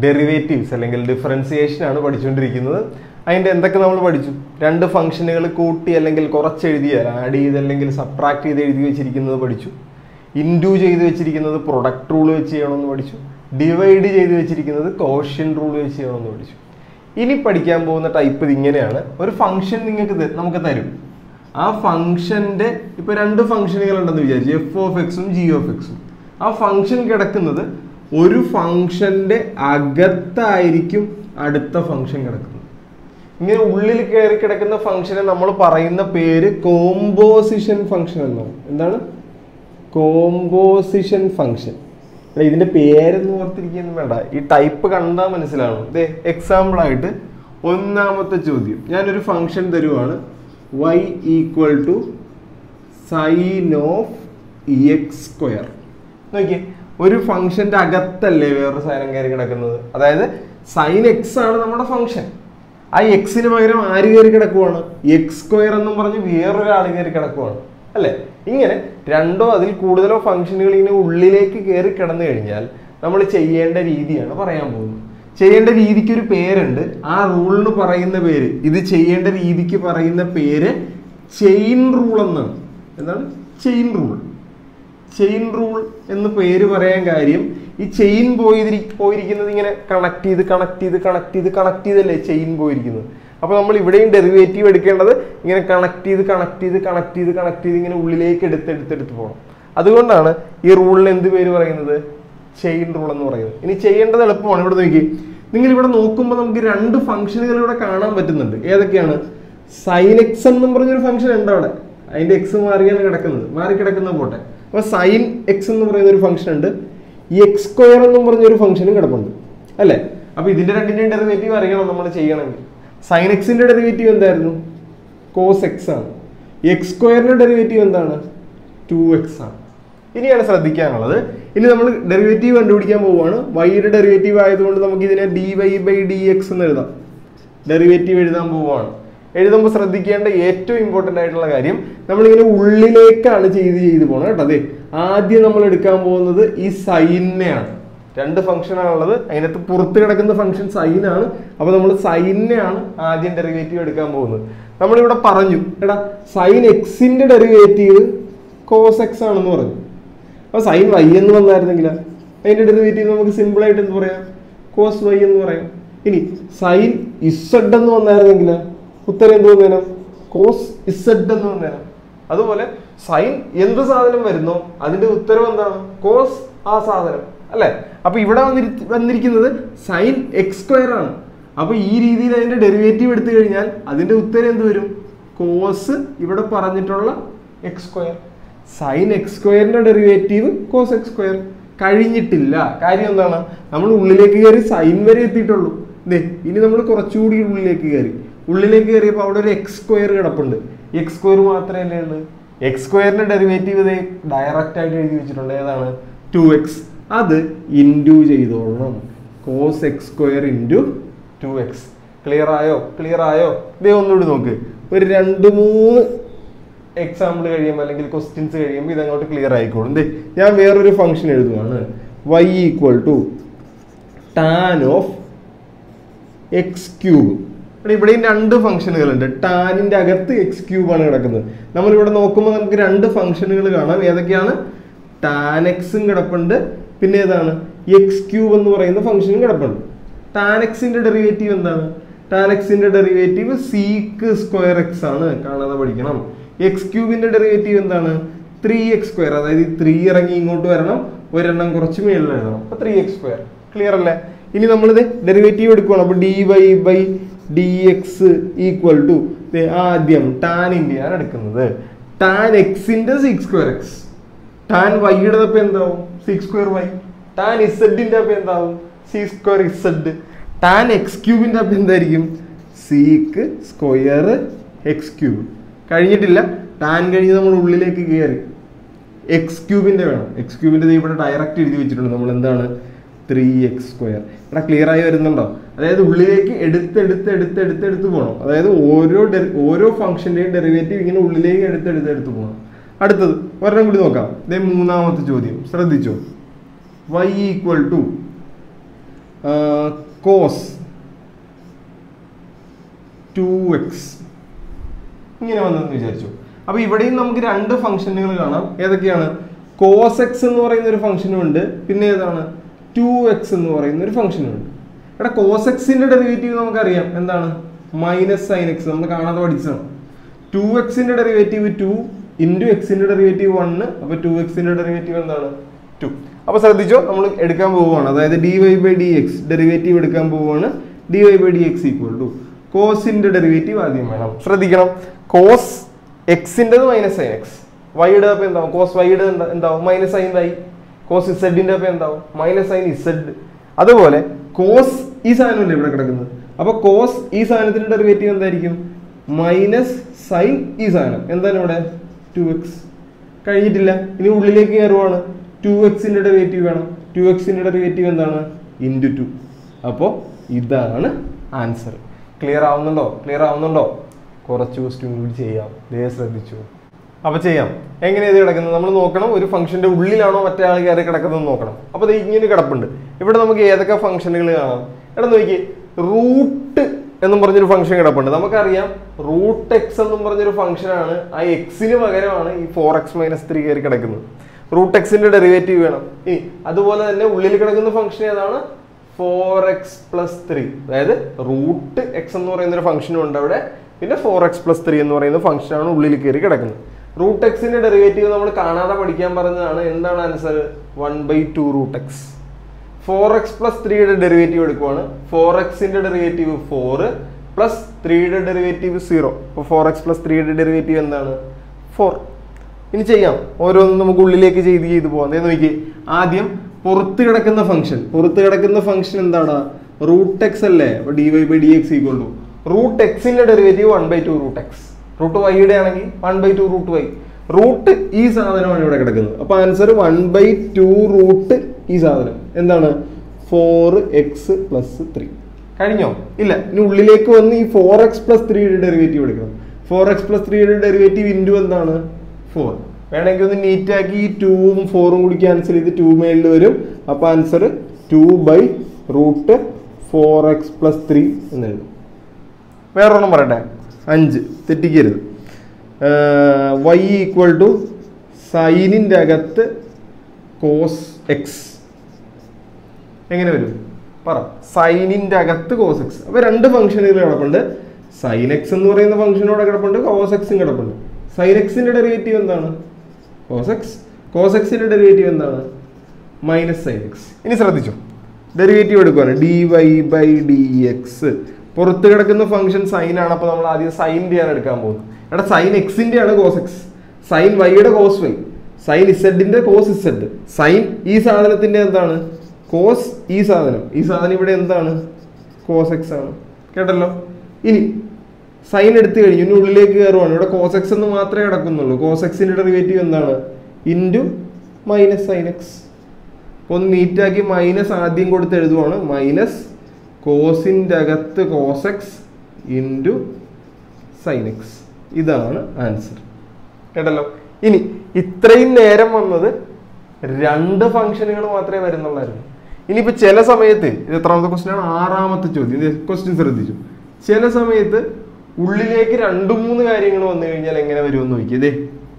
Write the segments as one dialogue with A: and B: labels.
A: derivatives അല്ലെങ്കിൽ differentiation ആണ് പഠിച്ചുകൊണ്ടിരിക്കുന്നത് അതിൻ്റെ എന്തൊക്കെ നമ്മൾ പഠിച്ചു രണ്ട് ഫംഗ്ഷനുകൾ കൂട്ടി അല്ലെങ്കിൽ കുറച്ച് എഴുതിയാൽ ആഡ് ചെയ്ത് അല്ലെങ്കിൽ സബ്ട്രാക്ട് ചെയ്ത് എഴുതി വെച്ചിരിക്കുന്നത് പഠിച്ചു ഇൻഡു ചെയ്ത് വെച്ചിരിക്കുന്നത് പ്രൊഡക്റ്റ് റൂൾ വെച്ച് ചെയ്യണമെന്ന് പഠിച്ചു ഡിവൈഡ് ചെയ്ത് വെച്ചിരിക്കുന്നത് കോഷ്യൻ റൂൾ വെച്ച് ചെയ്യണമെന്ന് പഠിച്ചു ഇനി പഠിക്കാൻ പോകുന്ന ടൈപ്പ് ഇത് ഇങ്ങനെയാണ് ഒരു ഫംഗ്ഷൻ നിങ്ങൾക്ക് ത- നമുക്ക് തരും ആ ഫംഗ്ഷന്റെ ഇപ്പൊ രണ്ട് ഫംഗ്ഷനുകൾ ഉണ്ടെന്ന് വിചാരിച്ചു എഫ് ഓഫ് എക്സും ജി ഓഫ് എക്സും ആ ഫംഗ്ഷൻ കിടക്കുന്നത് ഒരു ഫംഗ്ഷന്റെ അകത്തായിരിക്കും അടുത്ത ഫംഗ്ഷൻ കിടക്കുന്നത് ഇങ്ങനെ ഉള്ളിൽ കയറി കിടക്കുന്ന ഫംഗ്ഷനെ നമ്മൾ പറയുന്ന പേര് കോമ്പോസിഷൻ ഫംഗ്ഷൻ എന്നാണ് എന്താണ് കോമ്പോസിഷൻ ഫംഗ്ഷൻ ഇതിന്റെ പേരൊന്നും ഓർത്തിരിക്കുന്നു വേണ്ട ഈ ടൈപ്പ് കണ്ടാൽ മനസ്സിലാവും ഇതേ എക്സാമ്പിൾ ആയിട്ട് ഒന്നാമത്തെ ചോദ്യം ഞാനൊരു ഫംഗ്ഷൻ തരുവാണ് y equal to sine of x square നോക്കിയേ ഒരു ഫംഗ്ഷന്റെ അകത്തല്ലേ വേറൊരു സാധനം കയറി കിടക്കുന്നത് അതായത് സൈൻ എക്സ് ആണ് നമ്മുടെ ഫംഗ്ഷൻ ആ എക്സിന് പകരം ആര് കയറി കിടക്കുവാണ് എക്സ് സ്ക്വയർ എന്നും പറഞ്ഞ് വേറൊരാൾ കയറി കിടക്കുവാണ് അല്ലേ ഇങ്ങനെ രണ്ടോ അതിൽ കൂടുതലോ ഫംഗ്ഷനുകൾ ഇങ്ങനെ ഉള്ളിലേക്ക് കയറി കിടന്നു കഴിഞ്ഞാൽ നമ്മൾ ചെയ്യേണ്ട രീതിയാണ് പറയാൻ പോകുന്നത് ചെയ്യേണ്ട രീതിക്ക് ഒരു പേരുണ്ട് ആ റൂളിന് പറയുന്ന പേര് ഇത് ചെയ്യേണ്ട രീതിക്ക് പറയുന്ന പേര് ചെയിൻ റൂൾ എന്നാണ് എന്താണ് ചെയിൻ റൂൾ ചെയിൻ റൂൾ എന്ന് പേര് പറയാൻ കാര്യം ഈ ചെയിൻ പോയി പോയിരിക്കുന്നത് ഇങ്ങനെ കണക്ട് ചെയ്ത് കണക്ട് ചെയ്ത് കണക്ട് ചെയ്ത് കണക്ട് ചെയ്തല്ലേ ചെയിൻ പോയിരിക്കുന്നത് അപ്പോൾ നമ്മൾ ഇവിടെയും ഡെറിവേറ്റീവ് എടുക്കേണ്ടത് ഇങ്ങനെ കണക്ട് ചെയ്ത് കണക്ട് ചെയ്ത് കണക്ട് ചെയ്ത് കണക്ട് ചെയ്ത് ഇങ്ങനെ ഉള്ളിലേക്ക് എടുത്ത് എടുത്ത് എടുത്ത് പോകണം അതുകൊണ്ടാണ് ഈ റൂളിന് എന്ത് പേര് പറയുന്നത് ചെയിൻ റൂൾ എന്ന് പറയുന്നത് ഇനി ചെയ്യേണ്ടത് എളുപ്പമാണ് ഇവിടെ നോക്കി നിങ്ങൾ ഇവിടെ നോക്കുമ്പോൾ നമുക്ക് രണ്ട് ഫംഗ്ഷനുകൾ ഇവിടെ കാണാൻ പറ്റുന്നുണ്ട് ഏതൊക്കെയാണ് സൈൻ എക്സ് എന്നും പറഞ്ഞൊരു ഫംഗ്ഷൻ ഉണ്ട് അവിടെ അതിന്റെ എക്സ് മാറിയാണ് കിടക്കുന്നത് മാറി കിടക്കുന്നത് പോട്ടെ അപ്പൊ സൈൻ എക്സ് എന്ന് പറയുന്ന ഒരു ഫംഗ്ഷൻ ഉണ്ട് എക്സ് സ്ക്വയർ എന്നും പറഞ്ഞൊരു ഫംഗ്ഷനും കിടപ്പുണ്ട് അല്ലേ അപ്പൊ ഇതിന്റെ രണ്ടിന്റെയും ഡെറിവേറ്റീവ് അറിയണം നമ്മൾ ചെയ്യണമെങ്കിൽ സൈൻ എക്സിന്റെ ഡെറിവേറ്റീവ് എന്തായിരുന്നു കോസ് എക്സ് ആണ് എക്സ് സ്ക്വയറിന്റെ ഡെറിവേറ്റീവ് എന്താണ് ടു എക്സ് ആണ് ഇനിയാണ് ശ്രദ്ധിക്കാനുള്ളത് ഇനി നമ്മൾ ഡെറിവേറ്റീവ് കണ്ടുപിടിക്കാൻ പോവുകയാണ് വൈയുടെ ഡെറിവേറ്റീവ് ആയതുകൊണ്ട് നമുക്ക് ഇതിനെ d y by d x എന്ന് എഴുതാം ഡെറിവേറ്റീവ് എഴുതാൻ പോവുകയാണ് എഴുതുമ്പോൾ ശ്രദ്ധിക്കേണ്ട ഏറ്റവും ഇമ്പോർട്ടൻ്റ് ആയിട്ടുള്ള കാര്യം നമ്മളിങ്ങനെ ഉള്ളിലേക്കാണ് ചെയ്ത് ചെയ്ത് പോകണം കേട്ടോ അതെ ആദ്യം നമ്മൾ എടുക്കാൻ പോകുന്നത് ഈ സൈനെയാണ് രണ്ട് ഫംഗ്ഷൻ ആണുള്ളത് അതിനകത്ത് പുറത്ത് കിടക്കുന്ന ഫംഗ്ഷൻ സൈൻ ആണ് അപ്പോൾ നമ്മൾ സൈനെയാണ് ആദ്യം ഡെറിവേറ്റീവ് എടുക്കാൻ പോകുന്നത് നമ്മളിവിടെ പറഞ്ഞു എടാ സൈൻ എക്സിന്റെ ഡെറിവേറ്റീവ് കോസ് എക്സ് ആണെന്ന് പറഞ്ഞു അപ്പോൾ സൈൻ വൈ എന്ന് വന്നായിരുന്നെങ്കിൽ അതിന്റെ ഡെറിവേറ്റീവ് നമുക്ക് സിമ്പിൾ ആയിട്ട് എന്ത് പറയാം കോസ് വൈ എന്ന് പറയാം ഇനി സൈൻ ഇസഡ് എന്ന് വന്നായിരുന്നെങ്കിൽ ഉത്തരം എന്ത് വന്നേനം കോസ് ഇസഡ് എന്ന് വന്നേനം അതുപോലെ സൈൻ എന്ത് സാധനം വരുന്നോ അതിന്റെ ഉത്തരം എന്താണ് കോസ് ആ സാധനം അല്ലെ അപ്പൊ ഇവിടെ വന്നിരി- വന്നിരിക്കുന്നത് സൈൻ എക്സ് സ്ക്വയർ ആണ് അപ്പൊ ഈ രീതിയിൽ അതിന്റെ ഡെറിവേറ്റീവ് എടുത്തു കഴിഞ്ഞാൽ അതിന്റെ ഉത്തരം എന്ത് വരും കോസ് ഇവിടെ പറഞ്ഞിട്ടുള്ള എക്സ് സ്ക്വയർ സൈൻ എക്സ് സ്ക്വയറിന്റെ ഡെറിവേറ്റീവ് കോസ് എക്സ് സ്ക്വയർ കഴിഞ്ഞിട്ടില്ല കാര്യം എന്താണ് നമ്മൾ ഉള്ളിലേക്ക് കയറി സൈൻ വരെ എത്തിയിട്ടുള്ളൂ ദേ ഇനി നമ്മൾ കുറച്ചുകൂടി ഉള്ളിലേക്ക് കയറി ഉള്ളിലേക്ക് കയറിയപ്പോൾ അവിടെ ഒരു എക്സ് സ്ക്വയർ കിടപ്പുണ്ട് എക്സ് സ്ക്വയർ മാത്രമല്ലേ ഉള്ളൂ എക്സ് സ്ക്വയറിന്റെ ഡെറിവേറ്റീവ് ഇതേ ഡയറക്റ്റ് ആയിട്ട് എഴുതി വെച്ചിട്ടുണ്ട് ഏതാണ് ടു എക്സ് അത് ഇൻറ്റു ചെയ്തോളണം cos x square into two x clear ആയോ ക്ലിയർ ആയോ ഇതേ ഒന്നുകൂടി നോക്ക് ഒരു രണ്ട് മൂന്ന് എക്സാമ്പിൾ കഴിയുമ്പോൾ അല്ലെങ്കിൽ ക്വസ്റ്റ്യൻസ് കഴിയുമ്പോൾ ഇതങ്ങോട്ട് ക്ലിയർ ആയിക്കോളും ദേ ഞാൻ വേറൊരു ഫംഗ്ഷൻ എഴുതുവാണ് y equal to tan of x cube ഇവിടെ ഇവിടെയും രണ്ട് ഫംഗ്ഷനുകളുണ്ട് ടാനിന്റെ അകത്ത് എക്സ് ക്യൂബ് ആണ് കിടക്കുന്നത് നമ്മളിവിടെ നോക്കുമ്പോൾ നമുക്ക് രണ്ട് ഫംഗ്ഷനുകൾ കാണാം ഏതൊക്കെയാണ് ടാൻ എക്സും കിടപ്പുണ്ട് പിന്നെ ഏതാണ് എക്സ് ക്യൂബ് എന്ന് പറയുന്ന ഫംഗ്ഷനും കിടപ്പുണ്ട് ടാൻ എക്സിന്റെ ഡെറിവേറ്റീവ് എന്താണ് ടാൻ എക്സിന്റെ ഡെറിവേറ്റീവ് സീക്ക് സ്ക്വയർ എക്സ് ആണ് കാണാതെ പഠിക്കണം എക്സ് ക്യൂബിന്റെ ഡെറിവേറ്റീവ് എന്താണ് ത്രീ എക്സ് സ്ക്വയർ അതായത് ത്രീ ഇറങ്ങി ഇങ്ങോട്ട് വരണം ഒരെണ്ണം കുറച്ച് മേളിൽ എഴുതണം അപ്പൊ ത്രീ എക്സ് സ്ക്വയർ ക്ലിയർ അല്ലേ ഇനി നമ്മളിത് ഡെറിവേറ്റീവ് എടുക്കുകയാണ് അപ്പൊ d y by d x equal to ആദ്യം ടാനിന്റെ ആണ് എടുക്കുന്നത് ടാൻ എക്സിന്റെ സിക്സ് സ്ക്വയർ എക്സ് ടാൻ വൈയുടെ അപ്പൊ എന്താവും സിക്സ് സ്ക്വയർ വൈ ടാൻ ഇസഡിന്റെ അപ്പൊ എന്താവും sec square z tan x ക്യൂബിന്റെ അപ്പൊ എന്തായിരിക്കും സീക്ക് സ്ക്വയർ എക്സ് ക്യൂബ് കഴിഞ്ഞിട്ടില്ല ടാൻ കഴിഞ്ഞ് നമ്മൾ ഉള്ളിലേക്ക് കയറി എക്സ് ക്യൂബിന്റെ വേണം എക്സ് ക്യൂബിന്റെ ഇവിടെ ഡയറക്റ്റ് എഴുതി വെച്ചിട്ടുണ്ട് നമ്മൾ എന്താണ് ത്രീ എക്സ് സ്ക്വയർ ഇവിടെ ക്ലിയർ ആയി വരുന്നുണ്ടോ അതായത് ഉള്ളിലേക്ക് എടുത്ത് എടുത്ത് എടുത്ത് എടുത്ത് എടുത്ത് പോകണം അതായത് ഓരോ ഡെറി- ഓരോ ഫംഗ്ഷന്റെയും ഡെറിവേറ്റീവ് ഇങ്ങനെ ഉള്ളിലേക്ക് എടുത്ത് എടുത്ത് എടുത്ത് പോകണം അടുത്തത് ഒരെണ്ണം കൂടി നോക്കാം ഇതേ മൂന്നാമത്തെ ചോദ്യം ശ്രദ്ധിച്ചോ y equal to cos two x ഇങ്ങനെ വന്നെന്ന് വിചാരിച്ചു അപ്പൊ ഇവിടെയും നമുക്ക് രണ്ട് ഫംഗ്ഷനുകൾ കാണാം ഏതൊക്കെയാണ് കോസ് എക്സ് എന്ന് പറയുന്ന ഒരു ഫംഗ്ഷനും ഉണ്ട് പിന്നെ ഏതാണ് ടു എക്സ് എന്ന് പറയുന്ന ഒരു ഫംഗ്ഷനും ഉണ്ട് ഇവിടെ കോസ് എക്സിന്റെ ഡെറിവേറ്റീവ് നമുക്കറിയാം എന്താണ് മൈനസ് സൈൻ എക്സ് നമ്മൾ കാണാതെ പഠിച്ചതാണ് ടു എക്സിന്റെ ഡെറിവേറ്റീവ് ടു ഇൻറ്റു എക്സിന്റെ ഡെറിവേറ്റീവ് വണ്ണ് അപ്പൊ ടു എക്സിന്റെ ഡെറിവേറ്റീവ് എന്താണ് ടു അപ്പൊ ശ്രദ്ധിച്ചോ നമ്മൾ എടുക്കാൻ പോവുകയാണ് അതായത് d y by d x derivative എടുക്കാൻ പോവുകയാണ് d y by d x equal to കോസിന്റെ ഡെറിവേറ്റീവ് ആദ്യം വേണം ശ്രദ്ധിക്കണം കോസ് എക്സിൻ്റെത് മൈനസ് സൈൻ എക്സ് വൈയുടെ അപ്പം എന്താവും കോസ് വൈയുടെ എന്താവും മൈനസ് സൈൻ വൈ കോസ് ഇസഡിന്റെ അപ്പം എന്താവും മൈനസ് സൈൻ ഇസഡ് അതുപോലെ കോസ് ഈ സാധനമല്ലേ ഇവിടെ കിടക്കുന്നത് അപ്പൊ കോസ് ഈ സാധനത്തിന്റെ ഡെറിവേറ്റീവ് എന്തായിരിക്കും മൈനസ് സൈൻ ഈ സാധനം എന്താണ് ഇവിടെ ടു എക്സ് കഴിഞ്ഞിട്ടില്ല ഇനി ഉള്ളിലേക്ക് കയറുവാണ് ടു എക്സിന്റെ ഡെറിവേറ്റീവ് വേണം ടു എക്സിന്റെ ഡെറിവേറ്റീവ് എന്താണ് ഇൻറ്റു ടു അപ്പോൾ ഇതാണ് ആൻസർ ക്ലിയർ ആവുന്നുണ്ടോ ക്ലിയർ ആവുന്നുണ്ടോ കുറച്ച് ക്വസ്റ്റ്യൻ കൂടി ചെയ്യാം ദേ ശ്രദ്ധിച്ചു അപ്പൊ ചെയ്യാം എങ്ങനെ ഇത് കിടക്കുന്നത് നമ്മൾ നോക്കണം ഒരു ഫംഗ്ഷന്റെ ഉള്ളിലാണോ മറ്റേ ആൾ കയറി കിടക്കുന്നത് നോക്കണം അപ്പൊ ഇത് ഇങ്ങനെ കിടപ്പുണ്ട് ഇവിടെ നമുക്ക് ഏതൊക്കെ ഫംഗ്ഷനുകൾ കാണാം ഇവിടെ നോക്കി റൂട്ട് എന്നും പറഞ്ഞൊരു ഫംഗ്ഷൻ കിടപ്പുണ്ട് നമുക്കറിയാം റൂട്ട് എക്സ് എന്നും പറഞ്ഞൊരു ഫംഗ്ഷനാണ് ആ എക്സിന് പകരമാണ് ഈ ഫോർ എക്സ് മൈനസ് ത്രീ കയറി കിടക്കുന്നത് റൂട്ട് എക്സിന്റെ ഡെറിവേറ്റീവ് വേണം ഇനി അതുപോലെ തന്നെ ഉള്ളിൽ കിടക്കുന്ന ഫംഗ്ഷൻ ഏതാണ് ഫോർ എക്സ് പ്ലസ് ത്രീ അതായത് റൂട്ട് എക്സ് എന്ന് പറയുന്ന ഒരു ഫംഗ്ഷനും ഉണ്ട് അവിടെ പിന്നെ ഫോർ എക്സ് പ്ലസ് ത്രീ എന്ന് പറയുന്ന ഫംഗ്ഷനാണ് ഉള്ളിൽ കയറി കിടക്കുന്നത് റൂട്ട് എക്സിന്റെ ഡെറിവേറ്റീവ് നമ്മൾ കാണാതെ പഠിക്കാൻ പറഞ്ഞതാണ് എന്താണ് answer one by two root x four x plus ത്രീയുടെ ഡെറിവേറ്റീവ് എടുക്കുവാണ് ഫോർ എക്സിന്റെ ഡെറിവേറ്റീവ് ഫോർ പ്ലസ് ത്രീയുടെ ഡെറിവേറ്റീവ് സീറോ അപ്പോൾ ഫോർ എക്സ് പ്ലസ് ത്രീയുടെ ഡെറിവേറ്റീവ് എന്താണ് ഫോർ ഇനി ചെയ്യാം ഓരോന്നും നമുക്ക് ഉള്ളിലേക്ക് ചെയ്ത് ചെയ്ത് പോവാം അതേ നോക്കി ആദ്യം പുറത്ത് കിടക്കുന്ന ഫംഗ്ഷൻ പുറത്ത് കിടക്കുന്ന ഫംഗ്ഷൻ എന്താണ് റൂട്ട് എക്സ് അല്ലേ അപ്പൊ d y by d x equal to root എക്സിന്റെ derivative one by two root x root വൈയുടെ ആണെങ്കിൽ one by two root y root ഈ സാധനമാണ് ഇവിടെ കിടക്കുന്നത് അപ്പൊ answer one by two root ഈ സാധനം എന്താണ് ഫോർ എക്സ് പ്ലസ് ത്രീ കഴിഞ്ഞോ ഇല്ല ഇനി ഉള്ളിലേക്ക് വന്ന് ഈ ഫോർ എക്സ് പ്ലസ് ത്രീയുടെ ഡെറിവേറ്റീവ് എടുക്കണം ഫോർ എക്സ് പ്ലസ് ത്രീയുടെ ഡെറിവേറ്റീവ് ഇൻറ്റു എന്താണ് ഫോർ വേണമെങ്കിൽ ഒന്ന് നീറ്റ് ആക്കി ഈ ടൂവും ഫോറും കൂടി ക്യാൻസൽ ചെയ്ത് ടു മേളിൽ വരും അപ്പൊ answer two by root four x plus three എന്ന് എഴുതും വേറൊരെണ്ണം പറയട്ടെ അഞ്ച് തെറ്റിക്കരുത് വൈ ഈക്വൽ ടു സൈനിൻ്റെ അകത്ത് കോസ് എക്സ് എങ്ങനെ വരും പറ സൈനിൻ്റെ അകത്ത് കോസ് എക്സ് അപ്പൊ രണ്ട് ഫംഗ്ഷനുകൾ കിടപ്പുണ്ട് സൈൻ എക്സ് എന്ന് പറയുന്ന ഫംഗ്ഷനോടെ കിടപ്പുണ്ട് കോസ് എക്സും കിടപ്പുണ്ട് സൈൻ എക്സിന്റെ ഡെറിവേറ്റീവ് എന്താണ് കോസ് എക്സ് കോസ് എക്സിന്റെ ഡെറിവേറ്റീവ് എന്താണ് മൈനസ് സൈൻ എക്സ് ഇനി ശ്രദ്ധിച്ചു ഡെറിവേറ്റീവ് എടുക്കുവാണ് d y by d x പുറത്ത് കിടക്കുന്ന ഫംഗ്ഷൻ സൈൻ ആണ് അപ്പോൾ നമ്മൾ ആദ്യം സൈൻ്റെ ആണ് എടുക്കാൻ പോകുന്നത് ഇവിടെ സൈൻ എക്സിന്റെ ആണ് കോസ് എക്സ് സൈൻ വൈയുടെ കോസ് വൈ സൈൻ ഇസഡിന്റെ കോസ് ഇസഡ് സൈൻ ഈ സാധനത്തിന്റെ എന്താണ് കോസ് ഈ സാധനം ഈ സാധനം ഇവിടെ എന്താണ് കോസ് എക്സ് ആണ് കേട്ടല്ലോ ഇനി സൈൻ എടുത്തു കഴിഞ്ഞു ഇനി ഉള്ളിലേക്ക് കയറുവാണ് ഇവിടെ കോസ് എക്സ് എന്ന് മാത്രമേ കിടക്കുന്നുള്ളൂ കോസ് എക്സിന്റെ ഡെറിവേറ്റീവ് എന്താണ് ഇൻറ്റു മൈനസ് സൈൻ എക്സ് ഒന്ന് നീറ്റാക്കി മൈനസ് ആദ്യം കൊടുത്ത് എഴുതുവാണ് മൈനസ് കോസിൻ്റെ അകത്ത് cos x into sine x ഇതാണ് ആൻസർ കേട്ടല്ലോ ഇനി ഇത്രയും നേരം വന്നത് രണ്ട് ഫംഗ്ഷനുകൾ മാത്രമേ വരുന്നുള്ളായിരുന്നു ഇനിയിപ്പോൾ ചില സമയത്ത് ഇത് എത്രാമത്തെ ക്വസ്റ്റ്യൻ ആണ് ആറാമത്തെ ചോദ്യം ഇത് ക്വസ്റ്റ്യൻ ശ്രദ്ധിച്ചു ചില സമയത്ത് ഉള്ളിലേക്ക് രണ്ട് മൂന്ന് കാര്യങ്ങൾ വന്നു കഴിഞ്ഞാൽ എങ്ങനെ വരുമെന്ന് നോക്കി ഇതേ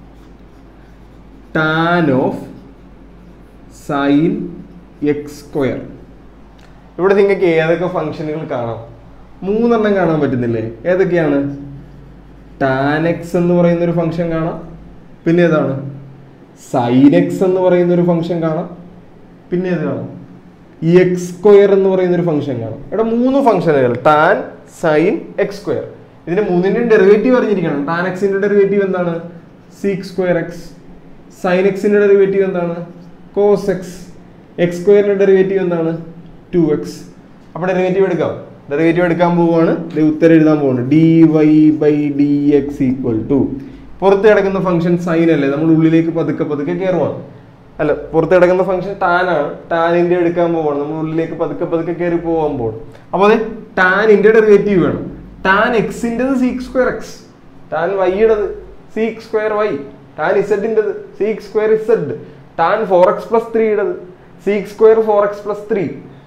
A: tan of sine x square ഇവിടെ നിങ്ങൾക്ക് ഏതൊക്കെ ഫംഗ്ഷനുകൾ കാണാം മൂന്നെണ്ണം കാണാൻ പറ്റുന്നില്ലേ ഏതൊക്കെയാണ് ടാൻ എക്സ് എന്ന് പറയുന്ന ഒരു ഫംഗ്ഷൻ കാണാം പിന്നെ ഏതാണ് സൈൻ എക്സ് എന്ന് പറയുന്ന ഒരു ഫംഗ്ഷൻ കാണാം പിന്നെ ഏത് കാണാം എക്സ് സ്ക്വയർ എന്ന് പറയുന്ന ഒരു ഫംഗ്ഷൻ കാണാം ഇവിടെ മൂന്ന് ഫംഗ്ഷനുകൾ ടാൻ സൈൻ എക്സ് സ്ക്വയർ ഇതിന്റെ മൂന്നിന്റെയും ഡെറിവേറ്റീവ് അറിഞ്ഞിരിക്കണം ടാൻ എക്സിന്റെ ഡെറിവേറ്റീവ് എന്താണ് സീക്സ് സ്ക്വയർ എക്സ് സൈൻ എക്സിന്റെ ഡെറിവേറ്റീവ് എന്താണ് കോസ് എക്സ് എക്സ് സ്ക്വയറിന്റെ ഡെറിവേറ്റീവ് എന്താണ് ടു എക്സ് അപ്പൊ ഡെറിവേറ്റീവ് എടുക്കാം ഡെറിവേറ്റീവ് എടുക്കാൻ പോവുകയാണ് ദേ ഉത്തരം എഴുതാൻ പോവാണ് d y by d x equal to പുറത്ത് കിടക്കുന്ന ഫംഗ്ഷൻ സൈൻ അല്ലേ നമ്മൾ ഉള്ളിലേക്ക് പതുക്കെ പതുക്കെ കയറുവാണ് അല്ല പുറത്ത് കിടക്കുന്ന ഫംഗ്ഷൻ ടാനാണ് ടാനിന്റെ എടുക്കാൻ പോവാണ് നമ്മൾ ഉള്ളിലേക്ക് പതുക്കെ പതുക്കെ കയറി പോകാൻ പോകണം അപ്പോൾ അതെ ടാനിന്റെ ഡെറിവേറ്റീവ് വേണം ടാൻ എക്സിൻ്റെത് സീക്സ് സ്ക്വയർ എക്സ് ടാൻ വൈയുടേത് സീക്സ് സ്ക്വയർ വൈ ടാൻ ഇസഡിൻ്റെത് sec square z tan four x plus ത്രീയുടേത് sec square four x plus three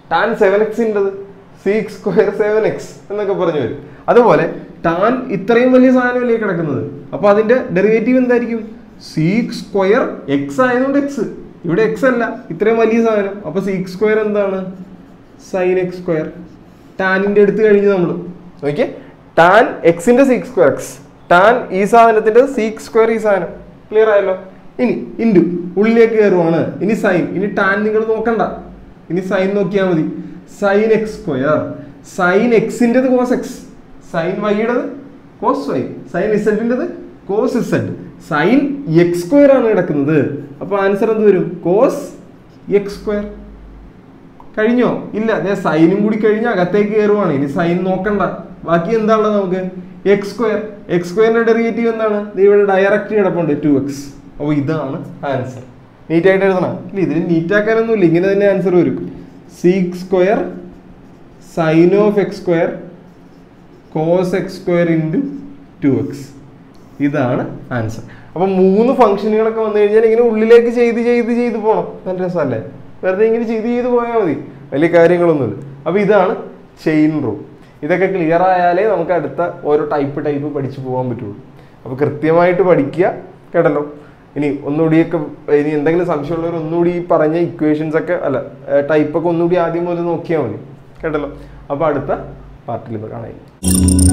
A: tan seven എക്സിൻ്റെത് സീക്സ് സ്ക്വയർ സെവൻ എക്സ് എന്നൊക്കെ പറഞ്ഞു വരും അതുപോലെ ടാൻ ഇത്രയും വലിയ സാധനമല്ലേ കിടക്കുന്നത് അപ്പോൾ അതിന്റെ ഡെറിവേറ്റീവ് എന്തായിരിക്കും സീക്സ് സ്ക്വയർ എക്സ് ആയതുകൊണ്ട് എക്സ് ഇവിടെ എക്സ് അല്ല ഇത്രയും വലിയ സാധനം അപ്പോൾ സീക്സ് സ്ക്വയർ എന്താണ് സൈൻ എക്സ് സ്ക്വയർ ടാനിന്റെ എടുത്തു കഴിഞ്ഞ് നമ്മൾ ഓക്കെ ടാൻ എക്സിന്റെ സീക്സ് സ്ക്വയർ എക്സ് ടാൻ ഈ സാധനത്തിന്റെ സീക്സ് സ്ക്വയർ ഈ സാധനം ക്ലിയർ ആയല്ലോ ഇനി ഇൻഡു ഉള്ളിലേക്ക് കയറുവാണ് ഇനി സൈൻ ഇനി ടാൻ നിങ്ങൾ നോക്കണ്ട ഇനി സൈൻ നോക്കിയാൽ മതി സൈൻ എക്സ് സ്ക്വയർ സൈൻ എക്സിൻ്റെത് കോസ് എക്സ് സൈൻ വൈയുടേത് കോസ് വൈ സൈൻ ഇസഡിൻ്റെത് cos z sine x square ആണ് കിടക്കുന്നത് അപ്പോൾ ആൻസർ എന്ത് വരും കോസ് എക്സ് സ്ക്വയർ കഴിഞ്ഞോ ഇല്ല അതെ സൈനും കൂടി കഴിഞ്ഞ് അകത്തേക്ക് കയറുവാണ് ഇനി സൈൻ നോക്കണ്ട ബാക്കി എന്താണുള്ളത് നമുക്ക് എക്സ് സ്ക്വയർ എക്സ് സ്ക്വയറിന്റെ ഡെറിവേറ്റീവ് എന്താണ് ദേ ഇവിടെ ഡയറക്റ്റ് കിടപ്പുണ്ട് ടു എക്സ് അപ്പോൾ ഇതാണ് ആൻസർ നീറ്റ് ആയിട്ട് എഴുതണം ഇല്ല ഇതിന് നീറ്റ് ആക്കാനൊന്നുമില്ല ഇങ്ങനെ തന്നെ ആൻസർ വരും sec square sine of x square cos x square into two x ഇതാണ് ആൻസർ അപ്പം മൂന്ന് ഫംഗ്ഷനുകളൊക്കെ വന്നു കഴിഞ്ഞാൽ ഇങ്ങനെ ഉള്ളിലേക്ക് ചെയ്ത് ചെയ്ത് ചെയ്ത് പോകണം നല്ല രസമല്ലേ വെറുതെ ഇങ്ങനെ ചെയ്ത് ചെയ്ത് പോയാൽ മതി വലിയ കാര്യങ്ങളൊന്നുമില്ല അപ്പോൾ ഇതാണ് ചെയിൻ റൂൾ ഇതൊക്കെ ക്ലിയർ ആയാലേ നമുക്ക് അടുത്ത ഓരോ ടൈപ്പ് ടൈപ്പ് പഠിച്ചു പോകാൻ പറ്റുള്ളൂ അപ്പോൾ കൃത്യമായിട്ട് പഠിക്കുക കേട്ടല്ലോ ഇനി ഒന്നുകൂടിയൊക്കെ ഇനി എന്തെങ്കിലും സംശയമുള്ളവർ ഒന്നുകൂടി ഈ പറഞ്ഞ ഇക്വേഷൻസ് ഒക്കെ അല്ല ടൈപ്പൊക്കെ ഒന്നുകൂടി ആദ്യം മുതൽ നോക്കിയാൽ മതി കേട്ടല്ലോ അപ്പോൾ അടുത്ത പാർട്ടിൽ ഇത് കാണാം